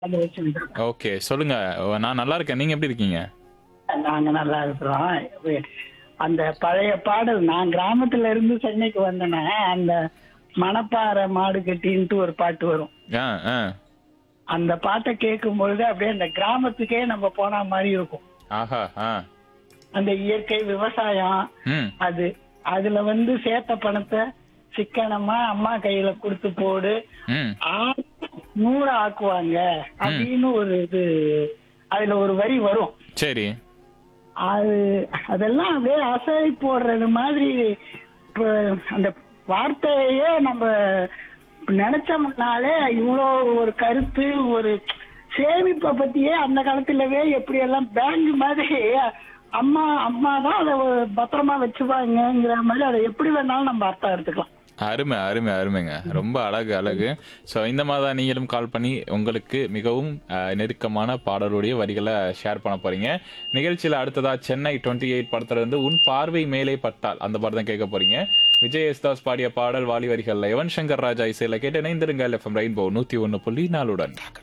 அது வச்சுருக்கோம் ஓகே சொல்லுங்க நான் நல்லா இருக்கேன் நீங்க எப்படி இருக்கீங்க நாங்க நல்லா இருக்கிறோம் வே- அந்த பழைய பாடல் நான் கிராமத்துல இருந்து சென்னைக்கு வந்தேனே அந்த மணப்பாறை மாடு கட்டின்ட்டு ஒரு பாட்டு வரும் ஆ ஆ அந்த பாட்டை கேட்கும் பொழுது அப்படியே அந்த கிராமத்துக்கே நம்ம போன மாதிரி இருக்கும் ஆஹா ஆ அந்த இயற்கை விவசாயம் ம் அது அதுல வந்து சேர்த்த பணத்தை சிக்கனமா அம்மா கையில கொடுத்து போடு ம் ஆ- நூறு ஆக்குவாங்க அப்படின்னு ஒரு இது அதுல ஒரு வரி வரும் சரி அது அதெல்லாம் அப்படியே அசை போடுறது மாதிரி இப்ப அந்த வார்த்தையே நம்ம நினைச்சோம்னாலே இவ்வளோ ஒரு கருத்து ஒரு சேமிப்பை பத்தியே அந்த காலத்துலவே எப்படி எல்லாம் பேங்க் மாதிரி அம்மா அம்மா தான் அதை பத்திரமா வச்சுப்பாங்கங்கிற மாதிரி அதை எப்படி வேணாலும் நம்ம அர்த்தம் எடுத்துக்கலாம் அருமை அருமை அருமைங்க ரொம்ப அழகு அழகு ஸோ இந்த மாதிரி தான் நீங்களும் கால் பண்ணி உங்களுக்கு மிகவும் அஹ், நெருக்கமான பாடலுடைய வரிகளை ஷேர் பண்ண போறீங்க நிகழ்ச்சியில் அடுத்ததா சென்னை டுவெண்ட்டி எயிட் படத்துல இருந்து உன் பார்வை மேலே பட்டால் அந்த பாடம் தான் கேட்க போறீங்க விஜய் யேசுதாஸ் பாடிய பாடல் வாலி வரிகள்ல யுவன் சங்கர் ராஜா இசையில கேட்டு இணைந்திருங்கள் எஃப்எம் ரெயின்போ நூத்தி ஒன்னு புள்ளி நாலுடன்